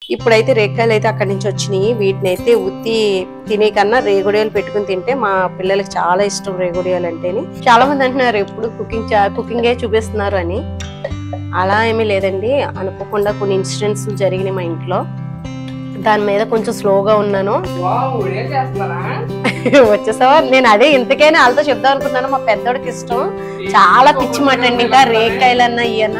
ఇప్పుడైతే రేకాయలు అయితే అక్కడి నుంచి వచ్చినాయి వీటిని అయితే ఉత్తి తినే కన్నా రేగుడియాలు పెట్టుకుని తింటే మా పిల్లలకి చాలా ఇష్టం రేగుడియాలు అంటేని చాలా మంది అంటున్నారు ఎప్పుడు కుకింగ్ కుకింగే చూపిస్తున్నారు అని అలా ఏమీ లేదండి అనుకోకుండా కొన్ని ఇన్సిడెంట్స్ జరిగినాయి మా ఇంట్లో దాని మీద కొంచెం స్లోగా ఉన్నాను వావ్ ఏం చేస్తున్నారా వచ్చేసావా నేను అదే ఇంతకైనా వాళ్ళతో చెప్దాం అనుకున్నాను మా పెద్దోడికి ఇష్టం చాలా పిచ్చి మాట అండి ఇంకా రేకాయలన్నా ఇయన్నా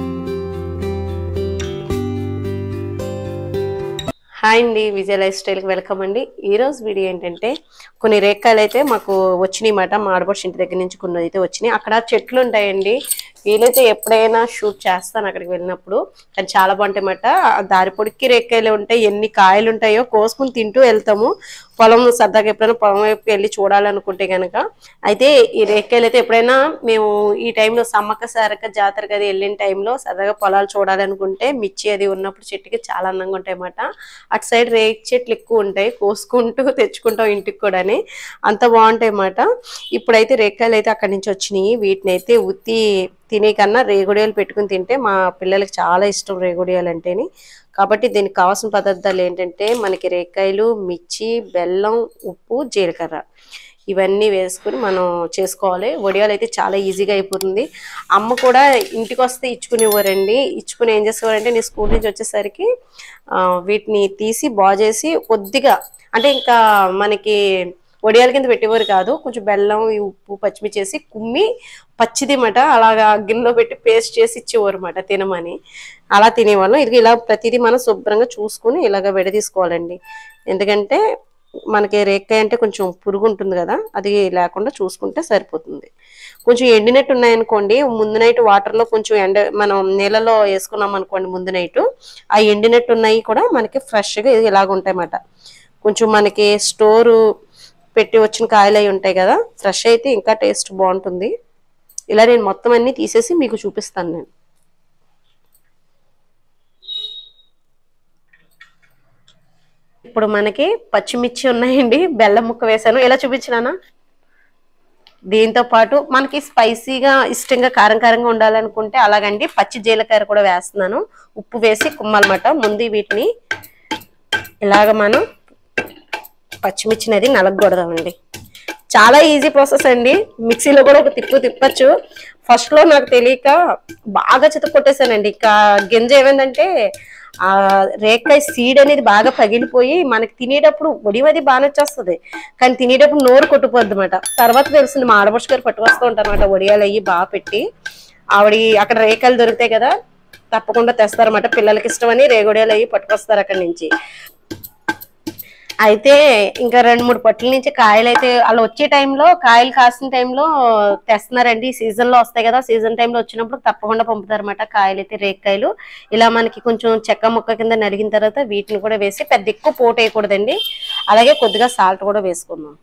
హాయ్ అండి విజయ లైఫ్ స్టైల్కి వెల్కమ్ అండి ఈ రోజు వీడియో ఏంటంటే కొన్ని రేకాయలు అయితే మాకు వచ్చినాయి మాట మా ఆడపడుచు ఇంటి దగ్గర నుంచి కొన్ని అయితే వచ్చినాయి అక్కడ చెట్లు ఉంటాయండి వీలైతే ఎప్పుడైనా షూట్ చేస్తాను అక్కడికి వెళ్ళినప్పుడు కానీ చాలా బాగుంటాయి మాట దారి పొడికి రేకాయలు ఉంటాయి ఎన్ని కాయలు ఉంటాయో కోసుకుని తింటూ వెళ్తాము పొలం సరదాగా ఎప్పుడైనా పొలం వైపు వెళ్ళి చూడాలనుకుంటే కనుక అయితే ఈ రేకాయలు అయితే ఎప్పుడైనా మేము ఈ టైంలో సమ్మక్క సారక్క జాతరకి అది వెళ్ళిన టైంలో సరదాగా పొలాలు చూడాలనుకుంటే మిర్చి అది ఉన్నప్పుడు చెట్టుకి చాలా అందంగా ఉంటాయి అన్నమాట అటు సైడ్ రేక్ చెట్లు ఎక్కువ ఉంటాయి కోసుకుంటూ తెచ్చుకుంటాం ఇంటికి కూడాని అంత బాగుంటాయి అన్నమాట ఇప్పుడైతే రేకాయలు అయితే అక్కడి నుంచి వచ్చినాయి వీటిని అయితే ఉత్తి తినే కన్నా రేగుడియాలు పెట్టుకుని తింటే మా పిల్లలకి చాలా ఇష్టం రేగుడియాలు అంటేని కాబట్టి దీనికి కావాల్సిన పదార్థాలు ఏంటంటే మనకి రేకాయలు మిర్చి బెల్లం ఉప్పు జీలకర్ర ఇవన్నీ వేసుకుని మనం చేసుకోవాలి వడియాలు అయితే చాలా ఈజీగా అయిపోతుంది అమ్మ కూడా ఇంటికి వస్తే ఇచ్చుకునేవారండి ఇచ్చుకుని ఏం చేసేవారంటే నేను స్కూల్ నుంచి వచ్చేసరికి ఆ, వీటిని తీసి బాగు చేసి కొద్దిగా అంటే ఇంకా మనకి వడియాల కింద పెట్టేవారు కాదు కొంచెం బెల్లం ఈ ఉప్పు పచ్చిమిర్చి చేసి కుమ్మి పచ్చిది మాట అలాగా గిన్నెలో పెట్టి పేస్ట్ చేసి ఇచ్చేవారు మాట తినమని అలా తినేవాళ్ళం ఇది ఇలా ప్రతిదీ మనం శుభ్రంగా చూసుకుని ఇలాగ విడదీసుకోవాలండి ఎందుకంటే మనకి రేక్కాయ అంటే కొంచెం పురుగు ఉంటుంది కదా అది లేకుండా చూసుకుంటే సరిపోతుంది కొంచెం ఎండినట్టు ఉన్నాయనుకోండి ముందు నైట్ వాటర్లో కొంచెం ఎండ మనం నీళ్ళలో వేసుకున్నాం అనుకోండి ముందు నైట్ ఆ ఎండినట్టు ఉన్నాయి కూడా మనకి ఫ్రెష్గా ఇలాగ ఉంటాయన్నమాట కొంచెం మనకి స్టోరు పెట్టి వచ్చిన కాయలు అయి ఉంటాయి కదా ఫ్రెష్ అయితే ఇంకా టేస్ట్ బాగుంటుంది ఇలా నేను మొత్తం అన్ని తీసేసి మీకు చూపిస్తాను నేను ఇప్పుడు మనకి పచ్చిమిర్చి ఉన్నాయండి బెల్లం ముక్క వేసాను ఎలా చూపించినానా దీంతో పాటు మనకి స్పైసీగా ఇష్టంగా కారం కారంగా ఉండాలనుకుంటే అలాగండి పచ్చి జీలకర్ర కూడా వేస్తున్నాను ఉప్పు వేసి కుమ్మాలన్నమాట ముందు వీటిని ఇలాగ మనం పచ్చిమిర్చిని అది నలగకూడదామండి చాలా ఈజీ ప్రాసెస్ అండి మిక్సీలో కూడా ఒక తిప్పు తిప్పచ్చు ఫస్ట్ లో నాకు తెలియక బాగా చిత కొట్టేశానండి ఇంకా గింజ ఏమైందంటే ఆ రేకాయ సీడ్ అనేది బాగా పగిలిపోయి మనకి తినేటప్పుడు ఒడివది బాగా వచ్చేస్తుంది కానీ తినేటప్పుడు నోరు కొట్టుపోద్ది అనమాట తర్వాత తెలిసింది మా ఆడపడుచు గారు పట్టుకొస్తూ ఉంటారు అనమాట వడియాలు అయ్యి బాగా పెట్టి ఆవిడ అక్కడ రేకాయలు దొరుకుతాయి కదా తప్పకుండా తెస్తారన్నమాట పిల్లలకి ఇష్టమని రేగుడియాలు అయ్యి పట్టుకొస్తారు అక్కడి నుంచి అయితే ఇంకా రెండు మూడు పట్ల నుంచి కాయలు అయితే అలా వచ్చే టైంలో కాయలు కాసిన టైంలో తెస్తున్నారండి ఈ సీజన్ లో వస్తాయి కదా సీజన్ టైంలో వచ్చినప్పుడు తప్పకుండా పంపుతారన్నమాట కాయలు అయితే రేక్కాయలు ఇలా మనకి కొంచెం చెక్క ముక్క కింద నలిగిన తర్వాత వీటిని కూడా వేసి పెద్ద ఎక్కువ పోటు వేయకూడదండి అలాగే కొద్దిగా సాల్ట్ కూడా వేసుకుందాం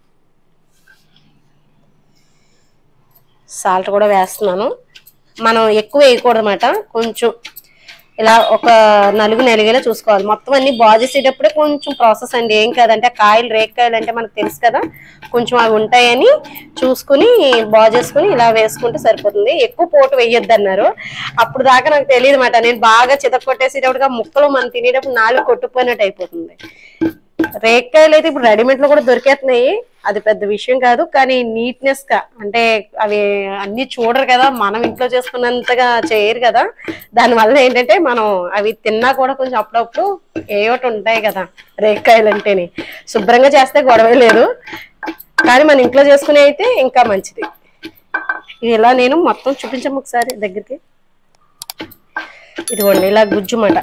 సాల్ట్ కూడా వేస్తున్నాను మనం ఎక్కువ వేయకూడదు అనమాట కొంచెం ఇలా ఒక నలుగు నలిగేలా చూసుకోవాలి మొత్తం అన్ని బాగు చేసేటప్పుడే కొంచెం ప్రాసెస్ అండి ఏం కాదంటే కాయలు రేక్కాయలు అంటే మనకు తెలుసు కదా కొంచెం అవి ఉంటాయని చూసుకుని బాగు చేసుకుని ఇలా వేసుకుంటే సరిపోతుంది ఎక్కువ పోటు వేయొద్దు అన్నారు అప్పుడు దాకా నాకు తెలియదు అనమాట నేను బాగా చితక కొట్టేసేటప్పుడుగా ముక్కలు మనం తినేటప్పుడు నాలుగు కొట్టుకుపోయినట్టు అయిపోతుంది రేక్కాయలు అయితే ఇప్పుడు రెడీమేడ్ లో కూడా దొరికేస్తున్నాయి అది పెద్ద విషయం కాదు కానీ నీట్నెస్ గా అంటే అవి అన్ని చూడరు కదా మనం ఇంట్లో చేసుకున్నంతగా చేయరు కదా దాని వల్ల ఏంటంటే మనం అవి తిన్నా కూడా కొంచెం అప్పుడప్పుడు ఏ ఒకటి ఉంటాయి కదా రేక్కాయలు అంటేనే శుభ్రంగా చేస్తే గొడవ లేదు కానీ మన ఇంట్లో చేసుకునే అయితే ఇంకా మంచిది ఇది ఇలా నేను మొత్తం చూపించము ఒకసారి దగ్గరికి ఇదిగోండి ఇలా గుజ్జుమాట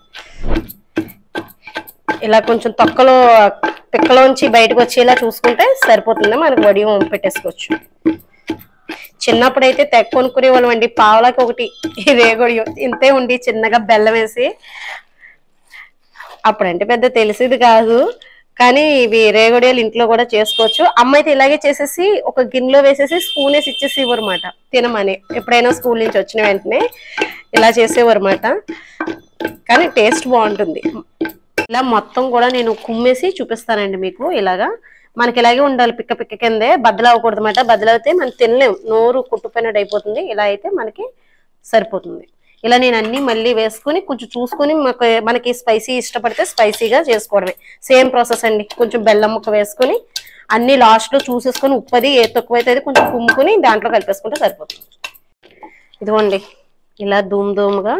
ఇలా కొంచెం తొక్కలో పిక్కలోంచి బయటకు వచ్చేలా చూసుకుంటే సరిపోతుంది మనకు వడియం పెట్టేసుకోవచ్చు చిన్నప్పుడైతే తెగ కొనుక్కునే వాళ్ళం అండి పావులకి ఒకటి ఈ రేగొడియం ఇంతే ఉండి చిన్నగా బెల్లం వేసి అప్పుడంటే పెద్ద తెలిసేది కాదు కానీ ఇవి రేగొడియాలు ఇంట్లో కూడా చేసుకోవచ్చు అమ్మ అయితే ఇలాగే చేసేసి ఒక గిన్నెలో వేసేసి స్పూన్ వేసి ఇచ్చేసి ఇవ్వరమాట తినమని ఎప్పుడైనా స్కూల్ నుంచి వచ్చిన వెంటనే ఇలా చేసేవారన్నమాట కానీ టేస్ట్ బాగుంటుంది ఇలా మొత్తం కూడా నేను కుమ్మేసి చూపిస్తానండి మీకు ఇలాగా మనకి ఇలాగే ఉండాలి పిక్క పిక్క కిందే బద్దలు అవ్వకూడదు అనమాట బద్దలు అయితే మనం తినలేం నోరు కుట్టుపోయినట్టు అయిపోతుంది ఇలా అయితే మనకి సరిపోతుంది ఇలా నేను అన్ని మళ్ళీ వేసుకుని కొంచెం చూసుకుని మనకి మనకి స్పైసీ ఇష్టపడితే స్పైసీగా చేసుకోవడమే సేమ్ ప్రాసెస్ అండి కొంచెం బెల్లం ముక్క వేసుకుని అన్ని లాస్ట్ లో చూసేసుకొని ఉప్పది ఏ తక్కువ అయితే కొంచెం కుమ్ముకుని దాంట్లో కలిపేసుకుంటే సరిపోతుంది ఇదిగోండి ఇలా ధూమ్ ధూమ్గా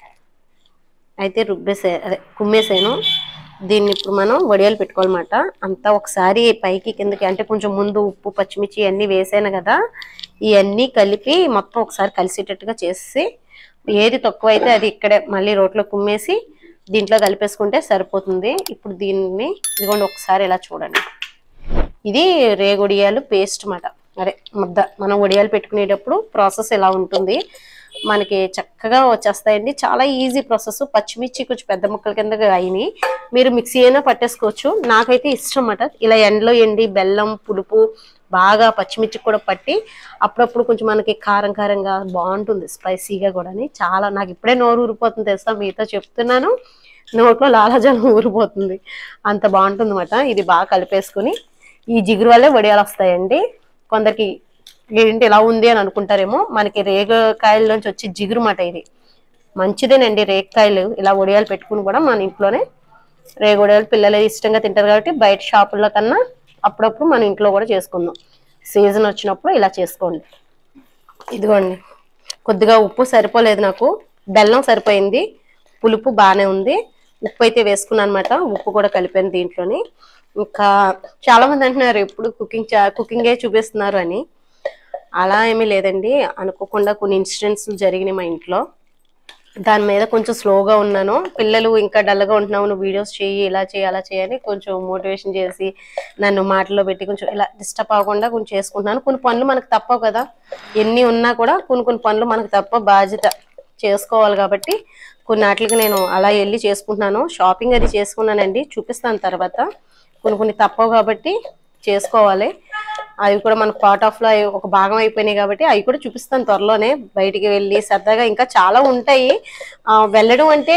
అయితే రుబ్బేసే అదే కుమ్మేసాను దీన్ని ఇప్పుడు మనం వడియాలు పెట్టుకోవాలన్నమాట అంతా ఒకసారి పైకి కిందకి అంటే కొంచెం ముందు ఉప్పు పచ్చిమిర్చి ఇవన్నీ వేసాను కదా ఇవన్నీ కలిపి మొత్తం ఒకసారి కలిసేటట్టుగా చేసి ఏది తక్కువ అయితే అది ఇక్కడే మళ్ళీ రోట్లో కుమ్మేసి దీంట్లో కలిపేసుకుంటే సరిపోతుంది ఇప్పుడు దీన్ని ఇదిగోండి ఒకసారి ఇలా చూడండి ఇది రేగొడియాలు పేస్ట్ మాట అదే ముద్ద మనం వడియాలు పెట్టుకునేటప్పుడు ప్రాసెస్ ఎలా ఉంటుంది మనకి చక్కగా వచ్చేస్తాయండి చాలా ఈజీ ప్రాసెస్ పచ్చిమిర్చి కొంచెం పెద్ద ముక్కల కింద అయినాయి మీరు మిక్సీ అయినా పట్టేసుకోవచ్చు నాకైతే ఇష్టం అన్నమాట ఇలా ఎండలో ఎండి బెల్లం పులుపు బాగా పచ్చిమిర్చి కూడా పట్టి అప్పుడప్పుడు కొంచెం మనకి కారం కారంగా బాగుంటుంది స్పైసీగా కూడా చాలా నాకు ఇప్పుడే నోరు ఊరిపోతుంది తెలుసా మీతో చెప్తున్నాను నోట్లో లాలాజలం ఊరిపోతుంది అంత బాగుంటుంది అన్నమాట ఇది బాగా కలిపేసుకుని ఈ జిగురు వల్లే వడియాలు వస్తాయండి కొందరికి ఏంటి ఇలా ఉంది అని అనుకుంటారేమో మనకి రేగకాయల్లోంచి వచ్చే జిగురు మాట ఇది మంచిదేనండి రేగకాయలు ఇలా వడియాలు పెట్టుకుని కూడా మన ఇంట్లోనే రేగొడియాలు పిల్లలు ఇష్టంగా తింటారు కాబట్టి బయట షాపుల్లో కన్నా అప్పుడప్పుడు మన ఇంట్లో కూడా చేసుకుందాం సీజన్ వచ్చినప్పుడు ఇలా చేసుకోండి ఇదిగోండి కొద్దిగా ఉప్పు సరిపోలేదు నాకు బెల్లం సరిపోయింది పులుపు బాగానే ఉంది ఉప్పు అయితే వేసుకున్నాను అనమాట ఉప్పు కూడా కలిపాను దీంట్లోని ఇంకా చాలా మంది అంటున్నారు ఎప్పుడు కుకింగ్ కుకింగే చూపిస్తున్నారు అని అలా ఏమీ లేదండి అనుకోకుండా కొన్ని ఇన్సిడెంట్స్ జరిగినాయి మా ఇంట్లో దాని మీద కొంచెం స్లోగా ఉన్నాను పిల్లలు ఇంకా డల్గా ఉంటున్నావు నువ్వు వీడియోస్ చేయి ఇలా చేయి అలా చేయని కొంచెం మోటివేషన్ చేసి నన్ను మాటల్లో పెట్టి కొంచెం ఇలా డిస్టర్బ్ అవ్వకుండా కొంచెం చేసుకుంటున్నాను కొన్ని పనులు మనకు తప్పవు కదా ఎన్ని ఉన్నా కూడా కొన్ని కొన్ని పనులు మనకు తప్ప బాధ్యత చేసుకోవాలి కాబట్టి కొన్ని వాటికి నేను అలా వెళ్ళి చేసుకుంటున్నాను షాపింగ్ అది చేసుకున్నానండి చూపిస్తాను తర్వాత కొన్ని కొన్ని తప్పవు కాబట్టి చేసుకోవాలి అవి కూడా మనకు పార్ట్ ఆఫ్ లో అవి ఒక భాగం అయిపోయినాయి కాబట్టి అవి కూడా చూపిస్తాను త్వరలోనే బయటికి వెళ్ళి సరదాగా ఇంకా చాలా ఉంటాయి ఆ, వెళ్ళడం అంటే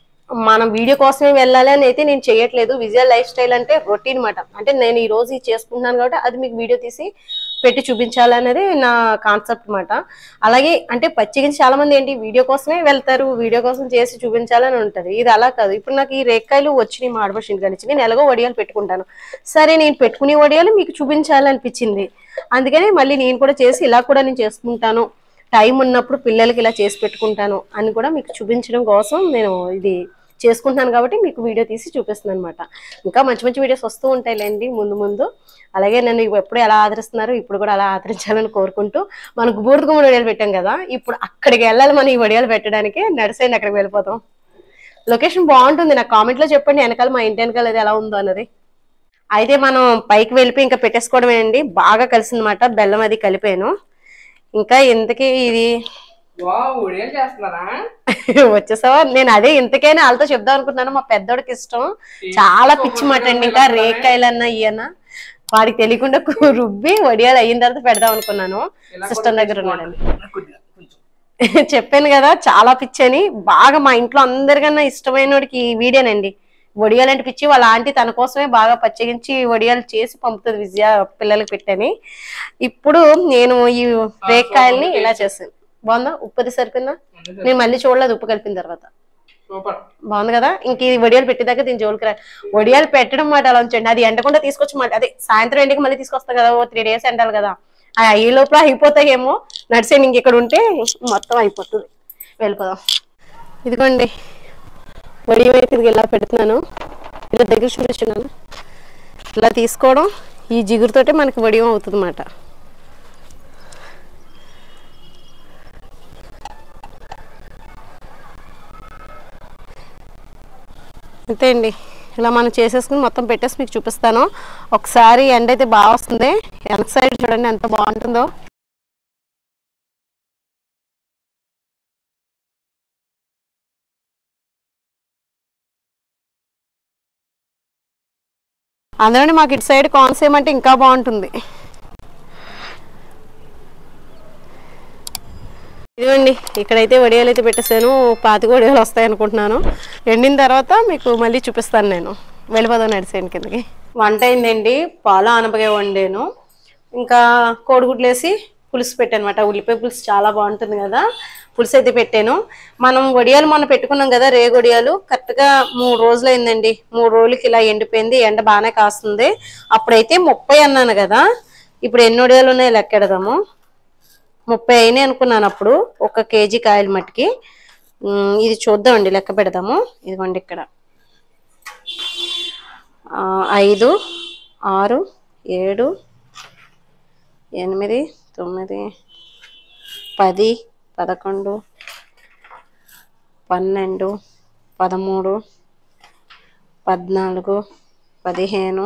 మనం వీడియో కోసమే వెళ్ళాలి అని అయితే నేను చేయట్లేదు విజువల్ లైఫ్ స్టైల్ అంటే రొటీన్ మాట అంటే నేను ఈ రోజు ఇది చేసుకుంటున్నాను కాబట్టి అది మీకు వీడియో తీసి పెట్టి చూపించాలనేది నా కాన్సెప్ట్ మాట అలాగే అంటే పచ్చిగించి చాలా మంది ఏంటి వీడియో కోసమే వెళ్తారు వీడియో కోసం చేసి చూపించాలని ఉంటది ఇది అలా కాదు ఇప్పుడు నాకు ఈ రేక్కాయలు వచ్చినాయి మాడబడి ఇంటి నుంచి నేను ఎలాగో వడియాలు పెట్టుకుంటాను సరే నేను పెట్టుకునే వడియాలు మీకు చూపించాలనిపించింది అందుకని మళ్ళీ నేను కూడా చేసి ఇలా కూడా నేను చేసుకుంటాను టైం ఉన్నప్పుడు పిల్లలకి ఇలా చేసి పెట్టుకుంటాను అని కూడా మీకు చూపించడం కోసం నేను ఇది చేసుకుంటున్నాను కాబట్టి మీకు వీడియో తీసి చూపిస్తున్నాను అనమాట ఇంకా మంచి మంచి వీడియోస్ వస్తూ ఉంటాయిలేండి ముందు ముందు అలాగే నన్ను ఎప్పుడు ఎలా ఆదరిస్తున్నారు ఇప్పుడు కూడా అలా ఆదరించాలని కోరుకుంటూ మనకు బూడిద గుమ్మడి వడియాలు పెట్టాం కదా ఇప్పుడు అక్కడికి వెళ్ళాలి మనం ఈ వడియాలు పెట్టడానికి నడిసేయండి అక్కడికి వెళ్ళిపోతాం లొకేషన్ బాగుంటుంది నాకు కామెంట్ లో చెప్పండి వెనకాల మా ఇంటి వెనకాల అది ఎలా ఉందో అన్నది అయితే మనం పైకి వెళ్ళిపోయి ఇంకా పెట్టేసుకోవడమేనండి బాగా కలిసిందన్నమాట బెల్లం అది కలిపాను ఇంకా ఇంతకీ ఇది వా ఉడియం చేస్తున్నారా వచ్చేసావా నేను అదే ఇంతకైనా వాళ్ళతో చెప్దాం అనుకుంటున్నాను మా పెద్దోడికి ఇష్టం చాలా పిచ్చి మాట అండి ఇంకా రేకాయలన్నా ఇయన్నా వాడికి తెలియకుండా కు- రుబ్బి వడియాలు అయిన తర్వాత పెడదాం అనుకున్నాను ఇలా సిస్టమ్ దగ్గర ఉన్నాడండి కొద్దిగా కొంచెం చెప్పాను కదా చాలా పిచ్చి అని బాగా మా ఇంట్లో అందరికన్నా ఇష్టమైనోడికి ఈ వీడియోనండి వడియాలు అంటే పిచ్చి వాళ్ళ ఆంటీ తన కోసమే బాగా పచ్చగించి వడియాలు చేసి పంపుతుంది విజయ పిల్లలకి పెట్టని ఇప్పుడు నేను ఈ రేక్కాయల్ని ఇలా చేస్తాను బాగుందా ఉప్పు అది సరిపోయిందా నేను మళ్ళీ చూడలేదు ఉప్పు కలిపిన తర్వాత సూపర్ బాగుంది కదా ఇంక ఇది వడియాలు పెట్టేదాకా దీని జోలికి రా వడియాలు పెట్టడం మాట అలా ఉంచండి అది ఎండకుండా తీసుకొచ్చి మాట అదే సాయంత్రం ఎండకి మళ్ళీ తీసుకొస్తాం కదా ఓ త్రీ డేస్ ఎండాలి కదా ఆ ఈ లోపల అయిపోతాయేమో నడిచేయండి ఇంక ఇక్కడ ఉంటే మొత్తం అయిపోతుంది వెళ్ళిపోదాం ఇదిగోండి వడియం అయితే ఇది ఇలా పెడుతున్నాను ఇలా దగ్గర చూపించున్నాను ఇలా తీసుకోవడం ఈ జిగురుతోటే మనకి వడియం అవుతుంది అన్నమాట అంతే అండి ఇలా మనం చేసేసుకుని మొత్తం పెట్టేసి మీకు చూపిస్తాను ఒకసారి ఎండ అయితే బాగా వస్తుంది వెనక సైడ్ చూడండి ఎంత బాగుంటుందో అందులోని మాకు ఇటు సైడ్ కాన్సేమ్ అంటే ఇంకా బాగుంటుంది ఇదిగోండి ఇక్కడైతే వడియాలు అయితే పెట్టేశాను పాతిక వడియాలు వస్తాయి అనుకుంటున్నాను ఎండిన తర్వాత మీకు మళ్ళీ చూపిస్తాను నేను వెళ్ళిపోదాం నడిచేయండి కిందకి వంట అయిందండి పాలు ఆనపకాయ వండాను ఇంకా కోడిగుడ్లు వేసి పులుసు పెట్టానమాట ఉల్లిపాయ పులుసు చాలా బాగుంటుంది కదా పులుసు అయితే పెట్టాను మనం వడియాలు మొన్న పెట్టుకున్నాం కదా రేగు వడియాలు కరెక్ట్గా మూడు రోజులు అయిందండి మూడు రోజులకి ఇలా ఎండిపోయింది ఎండ బాగానే కాస్తుంది అప్పుడైతే ముప్పై అన్నాను కదా ఇప్పుడు ఎన్ని వడియాలు ఉన్నాయో లెక్కెడదాము ముప్పై అయినాయి అనుకున్నాను అప్పుడు ఒక కేజీ కాయలు మట్టికి ఉమ్, ఇది చూద్దామండి లెక్క పెడదాము ఇదిగోండి ఇక్కడ ఆ, ఐదు ఆరు ఏడు ఎనిమిది తొమ్మిది పది పదకొండు పన్నెండు పదమూడు పద్నాలుగు పదిహేను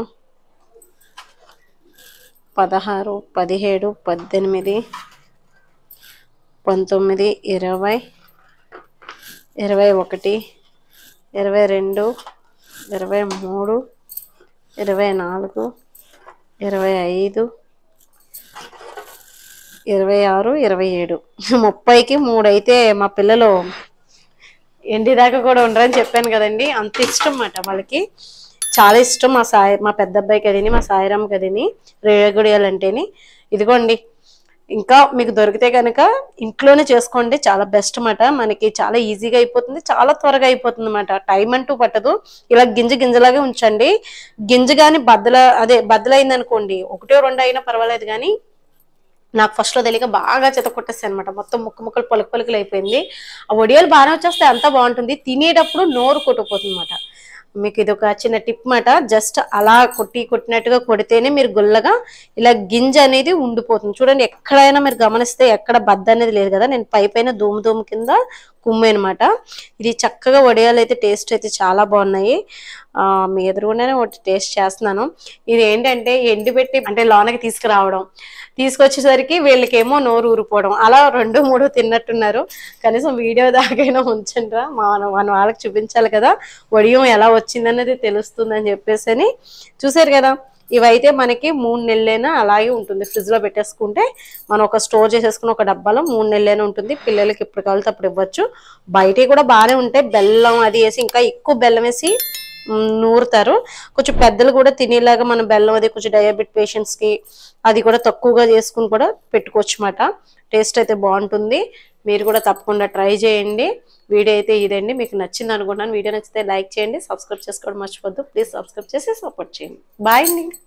పదహారు పదిహేడు పద్దెనిమిది పంతొమ్మిది ఇరవై ఇరవై ఒకటి ఇరవై రెండు ఇరవై మూడు ఇరవై నాలుగు ఇరవై ఐదు ఇరవై ఆరు ఇరవై ఏడు ముప్పైకి మూడు అయితే మా పిల్లలు ఎండి దాకా కూడా ఉండరని చెప్పాను కదండి అంత ఇష్టం అన్నమాట వాళ్ళకి చాలా ఇష్టం మా సాయి మా పెద్ద అబ్బాయి కదని మా సాయిరామ్ కదని రేగుడియాలు అంటేని ఇదిగోండి ఇంకా మీకు దొరికితే కనుక ఇంట్లోనే చేసుకోండి చాలా బెస్ట్ అన్నమాట మనకి చాలా ఈజీగా అయిపోతుంది చాలా త్వరగా అయిపోతుంది అన్నమాట టైం అంటూ పట్టదు ఇలా గింజ గింజలాగే ఉంచండి గింజ కానీ బద్దల అదే బద్దలైంది అనుకోండి ఒకటో రెండు అయినా పర్వాలేదు కానీ నాకు ఫస్ట్ లో తెలియక బాగా చెత్త కొట్టేస్తాయి అనమాట మొత్తం ముక్క ముక్కలు పలుకు పలుకులు అయిపోయింది ఆ వడియాలు బాగానే వచ్చేస్తే అంతా బాగుంటుంది తినేటప్పుడు నోరు కొట్టుకుపోతుంది అనమాట మీకు ఇది ఒక చిన్న టిప్ మాట జస్ట్ అలా కొట్టి కొట్టినట్టుగా కొడితేనే మీరు గుల్లగా ఇలా గింజ అనేది ఉండిపోతుంది చూడండి ఎక్కడైనా మీరు గమనిస్తే ఎక్కడ బద్ద అనేది లేదు కదా నేను పై పైన దూము దూము కింద కుమ్మే అనమాట ఇది చక్కగా వడియాలు అయితే టేస్ట్ అయితే చాలా బాగున్నాయి ఆ, మీ ఎదురుగుండానే ఒకటి టేస్ట్ చేస్తున్నాను ఇది ఏంటంటే ఎండిపెట్టి అంటే లోనకి తీసుకురావడం తీసుకొచ్చేసరికి వీళ్ళకేమో నోరు ఊరిపోవడం అలా రెండు మూడు తిన్నట్టున్నారు కనీసం వీడియో దాకైనా ఉంచండి రా మన మన వాళ్ళకి చూపించాలి కదా వడియం ఎలా వచ్చిందన్నది తెలుస్తుందని చెప్పేసి అని చూసారు కదా ఇవైతే మనకి మూడు నెలలైనా అలాగే ఉంటుంది ఫ్రిడ్జ్ లో పెట్టేసుకుంటే మనం ఒక స్టోర్ చేసేసుకుని ఒక డబ్బాలో మూడు నెలలైనా ఉంటుంది పిల్లలకి ఎప్పుడు కావాలితే అప్పుడు ఇవ్వచ్చు బయట కూడా బాగానే ఉంటాయి బెల్లం అది వేసి ఇంకా ఎక్కువ బెల్లం వేసి మ్, నూరుతారు కొంచెం పెద్దలు కూడా తినేలాగా మన బెల్లం అది కొంచెం డయాబెట్ పేషెంట్స్ కి అది కూడా తక్కువగా చేసుకుని కూడా పెట్టుకోవచ్చు అన్నమాట టేస్ట్ అయితే బాగుంటుంది మీరు కూడా తప్పకుండా ట్రై చేయండి వీడియో అయితే ఇదండి మీకు నచ్చింది అనుకుంటున్నాను వీడియో నచ్చితే లైక్ చేయండి సబ్స్క్రైబ్ చేసుకోవడం మర్చిపోద్దు ప్లీజ్ సబ్స్క్రైబ్ చేసి సపోర్ట్ చేయండి బాయ్ అండి